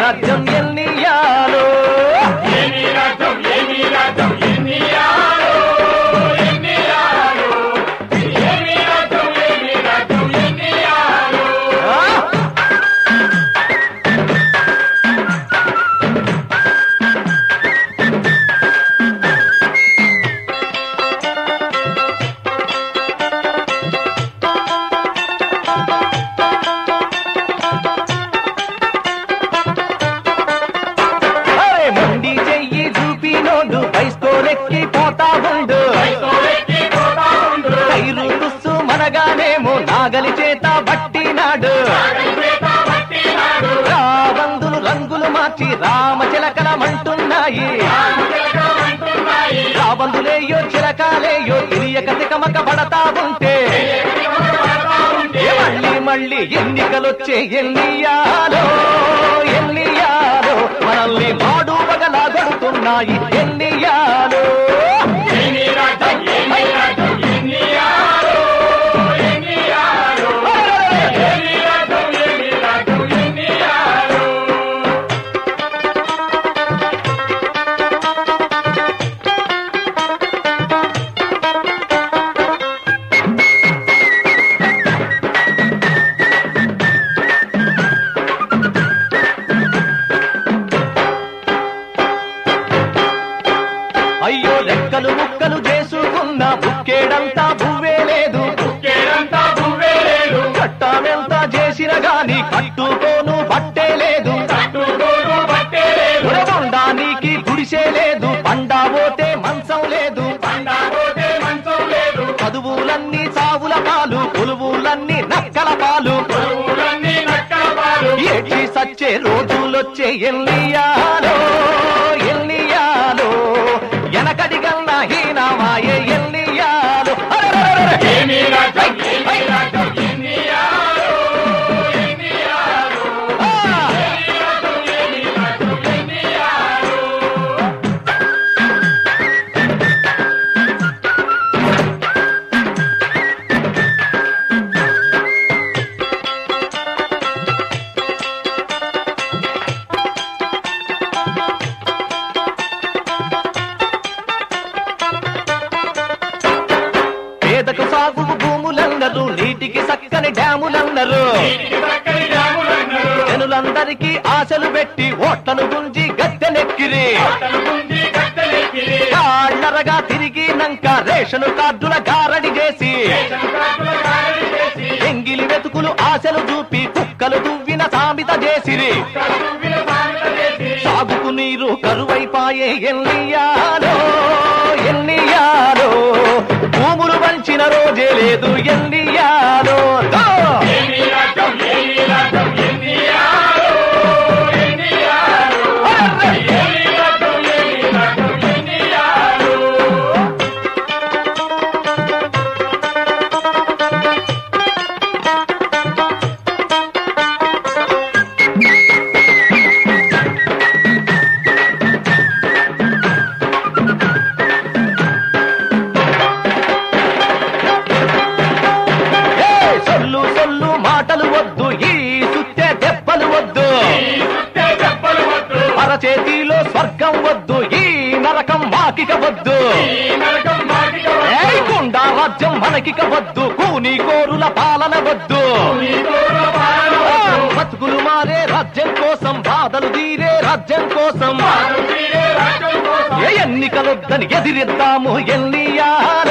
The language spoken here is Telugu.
రాజ్యం ఎన్నియాలో ఏమి రాజ్యం ఏమి రాజ్యం ఎన్ని ఆలో ఎన్ని ఆలో ఏమి రాజ్యం ఏమి రాజ్యం ఎన్ని ఆలో ఆ? అరే మొండి చెయ్యి చూపినోడు బైస్కోలెక్కి పోతా ఉండు తోడెక్కి పోతా ఉండు కైరు తుస్సు మనగానేమో నాగలి చేత బట్టినాడు చేత పట్టినాడు రాబందులు రంగులు మార్చి రామ చిలకలమంటున్నాయి అంటున్నాయి రాబందులేయో చిలకాలేయో తెలియక తికమక పడతా ఉంటే ఏ మళ్ళీ మళ్ళీ ఎన్నికలొచ్చే ఎన్నియాలో ఎన్నియాలో మనల్ని మాడు పగలా కొడుతున్నాయి ఎన్నియాలో ఎన్ని రాజ్యం ఎన్ని రాజ్యం ఎన్ని ఆలో ఎన్ని ఆలో ఎన్ని రాజ్యం ఎన్ని రాజ్యం ఎన్ని ఆలో అయ్యో రెక్కలు ముక్కలు చేసుకున్న బుక్కేడంతా భూవే లేదు కేడంతా భూవే లేదు చట్టమెంత చేసిన గాని కట్టుకోను బట్టే లేదు కట్టుకోడు బట్టే లేదు ఉడగొండానికి గుడిసే లేదు పండా పోతే మంచం లేదు పండబోతే మంచం లేదు చదువులన్నీ సావుల పాలు కొలువులన్నీ నక్కల పాలు ఊరన్నీ నక్కల పాలు ఏడ్చి సచ్చే రోజులొచ్చే ఎల్లియాలో ఎల్లియాలో ఎనకడి గల్ల హీనమాయే ఎల్లియాలో అరెరెరెరె! ఏమి రాజ్యం ఏమి రాజ్యం ఎన్ని ఆలో ఎన్ని ఆలో ఆ! ఏమి రాజ్యం ఏమి రాజ్యం ఎన్ని ఆలో పేదకు సాగు భూములన్నరు నీటికి చక్కని డ్యాములన్నరు ఇంటికి చక్కని జాములన్నారు జనులందరికీ ఆశలు పెట్టి ఓట్లను గుంజి గద్దెనెక్కిరి అతను గుంజి కట్టెలెక్కిరి కాళ్ళరగా తిరిగినంక రేషను కార్డుల గారడి చేసి శంకరాకుల గాలి చేసి ఎంగిలి వెతుకులు ఆశలు చూపి కుక్కలు దువ్విన సామిత చేసిరి కడుపుల సామెత చేసి సాగుకు నీరు కరువైపాయే ఎన్నియాలో ఎన్నియాలో భూములు వంచిన రోజే లేదు ఎన్నియాలో దో! ఏమి రాజ్యం ఏమి రాజ్యం ఎన్ని ఆలో ఎన్ని ఆలో ఏమి రాజ్యం ఏమి రాజ్యం ఎన్ని ఆలో ఏ సొల్లు సొల్లు మాటలు వద్దు ఈ సుత్తే దెబ్బలు వద్దు ఈ సుత్తే చెప్పలు వద్దు అరచేతిలో స్వర్గం వద్దు ఈ నరకం వాకిక వద్దు ఈ నరకం మాటిక ఏయ్ వద్దు గుండా రాజ్యం మనకిక వద్దు కూని కోరుల పాలన వద్దు నీ తోడు పాలన వద్దు బతుకులు మారే రాజ్యం కోసం బాధలు తీరే రాజ్యం కోసం పాలు తీరే రాజ్యం కోసం ఏ ఎన్నికలొద్దని ఎదిరిద్దాము ఎన్నియాలో